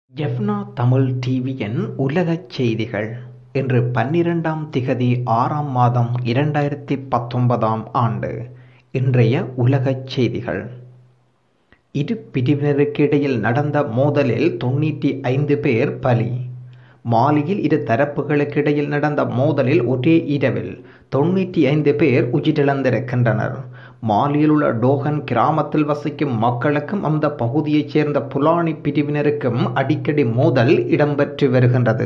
ஜெஃப்னா தமிழ் டிவியின் உலகச் செய்திகள் இன்று பன்னிரெண்டாம் திகதி ஆறாம் மாதம் இரண்டாயிரத்தி பத்தொன்பதாம் ஆண்டு இன்றைய உலகச் செய்திகள் இரு பிரிவினருக்கு இடையில் நடந்த மோதலில் தொண்ணூற்றி ஐந்து பேர் பலி மாலியில் இரு தரப்புகளுக்கு இடையில் நடந்த மோதலில் ஒரே இரவில் தொண்ணூற்றி ஐந்து பேர் உயிரிழந்திருக்கின்றனர் மாலியில் உள்ள டோகன் கிராமத்தில் வசிக்கும் மக்களுக்கும் அந்த பகுதியைச் சேர்ந்த புலானி பிரிவினருக்கும் அடிக்கடி மோதல் இடம்பெற்று வருகின்றது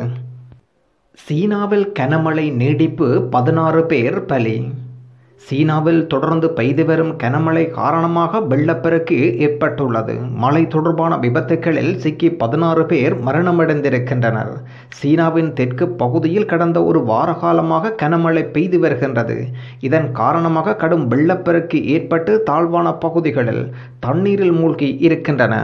சீனாவில் கனமழை நீடிப்பு பதினாறு பேர் பலி சீனாவில் தொடர்ந்து பெய்து வரும் கனமழை காரணமாக வெள்ளப்பெருக்கு ஏற்பட்டுள்ளது மழை தொடர்பான விபத்துகளில் சிக்கி பதினாறு பேர் மரணமடைந்திருக்கின்றனர் சீனாவின் தெற்கு பகுதியில் கடந்த ஒரு வார காலமாக கனமழை பெய்து வருகின்றது இதன் காரணமாக கடும் வெள்ளப்பெருக்கு ஏற்பட்டு தாழ்வான பகுதிகளில் தண்ணீரில் மூழ்கி இருக்கின்றன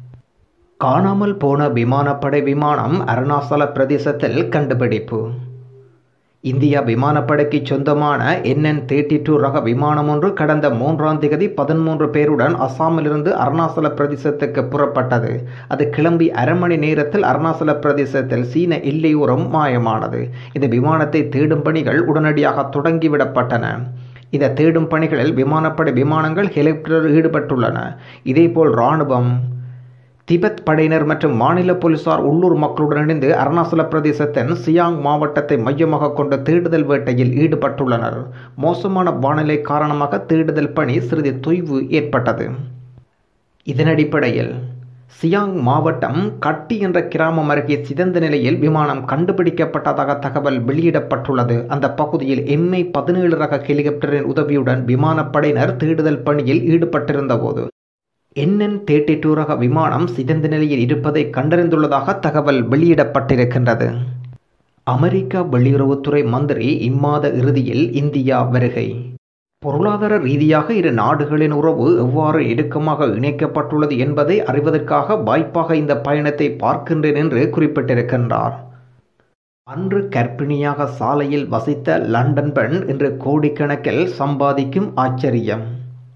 காணாமல் போன விமானப்படை விமானம் அருணாச்சல பிரதேசத்தில் கண்டுபிடிப்பு இந்தியா விமானப்படைக்கு சொந்தமான என்என் தேர்ட்டி டூ ரக விமானம் ஒன்று கடந்த மூன்றாம் திகதி பதிமூன்று பேருடன் அசாமிலிருந்து அருணாச்சல பிரதேசத்துக்கு புறப்பட்டது அது கிளம்பி அரை மணி நேரத்தில் அருணாச்சல பிரதேசத்தில் சீன எல்லையோரம் மாயமானது இந்த விமானத்தை தேடும் பணிகள் உடனடியாக தொடங்கிவிடப்பட்டன இந்த தேடும் பணிகளில் விமானப்படை விமானங்கள் ஹெலிகாப்டர் ஈடுபட்டுள்ளன இதேபோல் இராணுவம் திபெத் படையினர் மற்றும் மாநில போலீசார் உள்ளூர் மக்களுடன் இணைந்து அருணாச்சல பிரதேசத்தின் சியாங் மாவட்டத்தை மையமாக கொண்ட தேடுதல் வேட்டையில் ஈடுபட்டுள்ளனர் மோசமான வானிலை காரணமாக தேடுதல் பணி சிறிது தொய்வு ஏற்பட்டது இதனடிப்படையில் சியாங் மாவட்டம் கட்டி என்ற கிராமம் அருகே சிதந்த நிலையில் விமானம் கண்டுபிடிக்கப்பட்டதாக தகவல் வெளியிடப்பட்டுள்ளது அந்த பகுதியில் எம்ஐ பதினேழு ரக ஹெலிகாப்டரின் உதவியுடன் விமானப்படையினர் தேடுதல் பணியில் ஈடுபட்டிருந்த போது என்என் தேர்ட்டி டூ ரக விமானம் சிதைந்த நிலையில் இருப்பதை கண்டறிந்துள்ளதாக தகவல் வெளியிடப்பட்டிருக்கின்றது அமெரிக்கா வெளியுறவுத்துறை மந்திரி இம்மாத இறுதியில் இந்தியா வருகை பொருளாதார ரீதியாக இரு நாடுகளின் உறவு எவ்வாறு இறுக்கமாக இணைக்கப்பட்டுள்ளது என்பதை அறிவதற்காக வாய்ப்பாக இந்த பயணத்தை பார்க்கின்றேன் என்று குறிப்பிட்டிருக்கின்றார் அன்று கர்ப்பிணியாக சாலையில் வசித்த லண்டன் பெண் இன்று கோடிக்கணக்கில் சம்பாதிக்கும் ஆச்சரியம்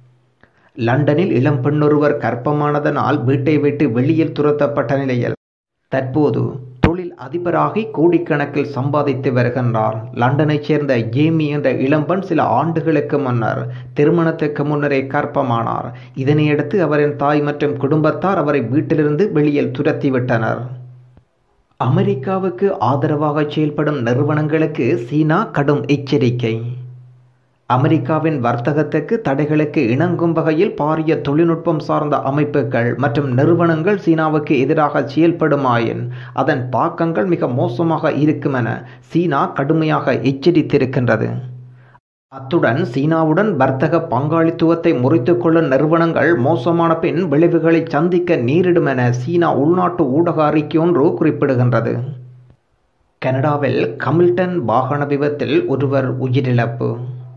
லண்டனில் இளம் பெண்ணொருவர் கர்ப்பமானதனால் வீட்டை விட்டு வெளியில் துரத்தப்பட்ட நிலையில் தற்போது தொழில் அதிபராகி கோடிக்கணக்கில் சம்பாதித்து வருகின்றார் லண்டனைச் சேர்ந்த ஜேமி என்ற இளம்பெண் சில ஆண்டுகளுக்கு முன்னர் திருமணத்துக்கு முன்னரே கர்ப்பமானார் இதனையடுத்து அவரின் தாய் மற்றும் குடும்பத்தார் அவரை வீட்டிலிருந்து வெளியில் துரத்திவிட்டனர் அமெரிக்காவுக்கு ஆதரவாக செயல்படும் நிறுவனங்களுக்கு சீனா கடும் எச்சரிக்கை அமெரிக்காவின் வர்த்தகத்துக்கு தடைகளுக்கு இணங்கும் வகையில் பாரிய தொழில்நுட்பம் சார்ந்த அமைப்புகள் மற்றும் நிறுவனங்கள் சீனாவுக்கு எதிராக செயல்படுமாயின் அதன் தாக்கங்கள் மிக மோசமாக இருக்கும் என சீனா கடுமையாக எச்சரித்திருக்கின்றது அத்துடன் சீனாவுடன் வர்த்தக பங்காளித்துவத்தை முறித்துக் கொள்ளும் நிறுவனங்கள் மோசமான பின் விளைவுகளை சந்திக்க நேரிடும் என சீனா உள்நாட்டு ஊடக அறிக்கை ஒன்று குறிப்பிடுகின்றது கனடாவில் கமில்டன் வாகன விபத்தில் ஒருவர் உயிரிழப்பு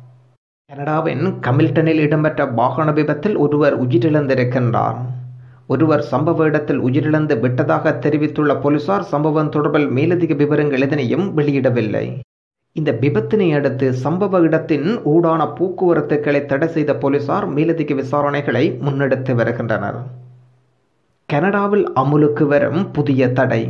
கனடாவின் கமில்டனில் இடம்பெற்ற வாகன விபத்தில் ஒருவர் உயிரிழந்திருக்கின்றார் ஒருவர் சம்பவ இடத்தில் உயிரிழந்து விட்டதாக தெரிவித்துள்ள போலீசார் சம்பவம் தொடர்பில் மேலதிக விவரங்கள் எதனையும் வெளியிடவில்லை இந்த விபத்தினை அடுத்து சம்பவ இடத்தின் ஊடான போக்குவரத்துக்களை தடை செய்த போலீசார் மேலதிக விசாரணைகளை முன்னெடுத்து வருகின்றனர் கனடாவில் அமுலுக்கு வரும் புதிய தடை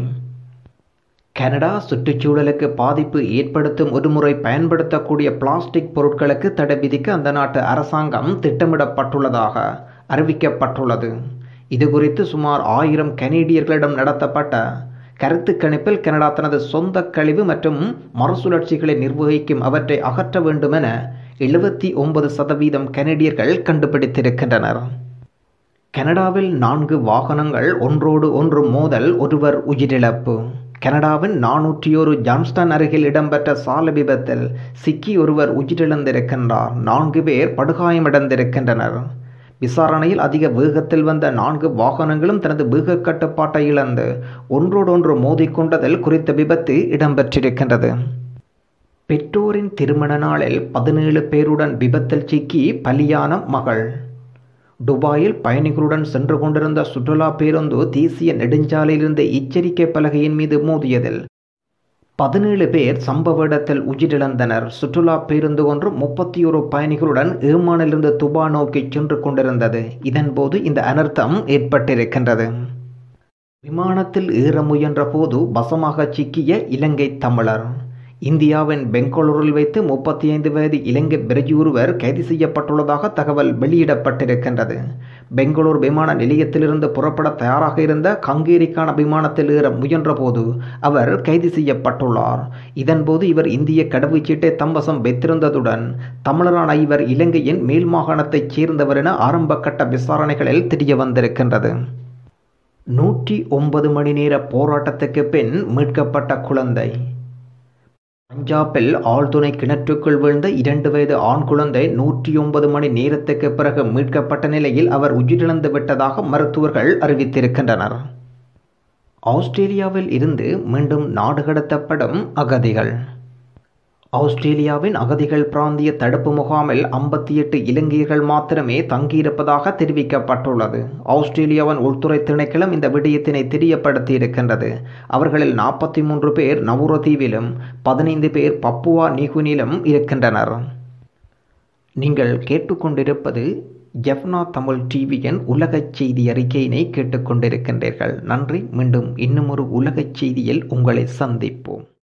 கனடா சுற்றுச்சூழலுக்கு பாதிப்பு ஏற்படுத்தும் ஒருமுறை பயன்படுத்தக்கூடிய பிளாஸ்டிக் பொருட்களுக்கு தடை விதிக்க அந்த நாட்டு அரசாங்கம் திட்டமிடப்பட்டுள்ளதாக அறிவிக்கப்பட்டுள்ளது இது குறித்து சுமார் ஆயிரம் கனேடியர்களிடம் நடத்தப்பட்ட கருத்து கணிப்பில் கனடா தனது சொந்த கழிவு மற்றும் மறுசுழற்சிகளை நிர்வகிக்கும் அவற்றை அகற்ற வேண்டும் என எழுபத்தி ஒன்பது சதவீதம் கனேடியர்கள் கண்டுபிடித்திருக்கின்றனர் கனடாவில் நான்கு வாகனங்கள் ஒன்றோடு ஒன்று மோதல் ஒருவர் உயிரிழப்பு கனடாவின் நானூற்றி ஒரு ஜான்ஸ்டன் அருகில் இடம்பெற்ற சாலை விபத்தில் சிக்கி ஒருவர் உயிரிழந்திருக்கின்றார் நான்கு பேர் படுகாயமடைந்திருக்கின்றனர் விசாரணையில் அதிக வேகத்தில் வந்த நான்கு வாகனங்களும் தனது வேக கட்டுப்பாட்டை இழந்து ஒன்றோடொன்று மோதிக்கொண்டதில் குறித்த விபத்து இடம்பெற்றிருக்கின்றது பெற்றோரின் திருமண நாளில் பதினேழு பேருடன் விபத்தில் சிக்கி பலியான மகள் துபாயில் பயணிகளுடன் சென்று கொண்டிருந்த சுற்றுலா பேருந்து தேசிய நெடுஞ்சாலையிலிருந்து எச்சரிக்கை பலகையின் மீது மோதியதில் பதினேழு பேர் சம்பவ இடத்தில் உயிரிழந்தனர் சுற்றுலா பேருந்து ஒன்று முப்பத்தி ஒரு பயணிகளுடன் ஏமானிலிருந்து துபா நோக்கி சென்று கொண்டிருந்தது இதன்போது இந்த அனர்த்தம் ஏற்பட்டிருக்கின்றது விமானத்தில் ஏற முயன்ற போது வசமாக சிக்கிய இலங்கை தமிழர் இந்தியாவின் பெங்களூரில் வைத்து முப்பத்தி ஐந்து வயது இலங்கை பிரஜூருவர் கைது செய்யப்பட்டுள்ளதாக தகவல் வெளியிடப்பட்டிருக்கின்றது பெங்களூர் விமான நிலையத்திலிருந்து புறப்பட தயாராக இருந்த கங்கேரிக்கான விமானத்தில் ஏற முயன்றபோது அவர் கைது செய்யப்பட்டுள்ளார் இதன்போது இவர் இந்திய கடவுச்சீட்டை தம்பசம் வைத்திருந்ததுடன் தமிழரான இவர் இலங்கையின் மேல் மாகாணத்தைச் சேர்ந்தவர் என ஆரம்ப கட்ட விசாரணைகளில் தெரிய வந்திருக்கின்றது நூற்றி ஒன்பது மணி நேர போராட்டத்துக்கு பின் மீட்கப்பட்ட குழந்தை பஞ்சாபில் ஆழ்துணை கிணற்றுக்குள் விழுந்த இரண்டு வயது ஆண் குழந்தை நூற்றி ஒன்பது மணி நேரத்துக்கு பிறகு மீட்கப்பட்ட நிலையில் அவர் உயிரிழந்து விட்டதாக மருத்துவர்கள் அறிவித்திருக்கின்றனர் ஆஸ்திரேலியாவில் இருந்து மீண்டும் நாடு கடத்தப்படும் அகதிகள் ஆஸ்திரேலியாவின் அகதிகள் பிராந்திய தடுப்பு முகாமில் ஐம்பத்தி எட்டு இலங்கையர்கள் மாத்திரமே தங்கியிருப்பதாக தெரிவிக்கப்பட்டுள்ளது ஆஸ்திரேலியாவின் உள்துறை திணைக்களம் இந்த விடயத்தினை தெரியப்படுத்தி இருக்கின்றது அவர்களில் நாற்பத்தி மூன்று பேர் நவுர தீவிலும் பதினைந்து பேர் பப்புவா நீகுனிலும் இருக்கின்றனர் நீங்கள் கேட்டுக்கொண்டிருப்பது ஜெஃப்னா தமிழ் டிவியின் உலகச் செய்தி அறிக்கையினை கேட்டுக்கொண்டிருக்கின்றீர்கள் நன்றி மீண்டும் இன்னும் ஒரு உலகச் செய்தியில் உங்களை சந்திப்போம்